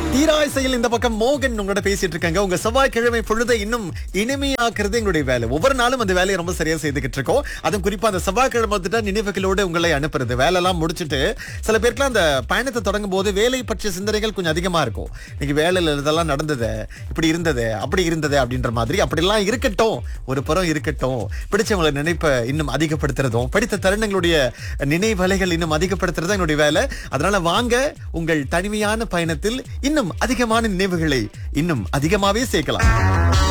தீராய்சையில் இந்த பக்கம் மோகன் உங்களோட பேசிட்டு இருக்காங்க உங்க செவ்வாய்க்கிழமை பொழுதை இன்னும் இனிமையாக்குறது எங்களுடைய வேலை ஒவ்வொரு நாளும் அந்த வேலையை ரொம்ப சரியா செய்துகிட்டு இருக்கோம் அதுவும் குறிப்பா அந்த செவ்வாய்க்கிழமை வந்துட்டா நினைவுகளோடு உங்களை அனுப்புறது வேலை எல்லாம் முடிச்சிட்டு சில பேருக்குலாம் அந்த பயணத்தை தொடங்கும் போது வேலை பற்றிய சிந்தனைகள் கொஞ்சம் அதிகமா இருக்கும் இன்னைக்கு வேலையில இதெல்லாம் நடந்தது இப்படி இருந்தது அப்படி இருந்தது அப்படின்ற மாதிரி அப்படிலாம் இருக்கட்டும் ஒரு புறம் இருக்கட்டும் பிடிச்சவங்களை நினைப்ப இன்னும் அதிகப்படுத்துறதும் படித்த தருணங்களுடைய நினைவலைகள் இன்னும் அதிகப்படுத்துறது என்னுடைய வேலை அதனால வாங்க உங்கள் தனிமையான பயணத்தில் இன்னும் அதிகமான நினைவுகளை இன்னும் அதிகமாவே சேர்க்கலாம்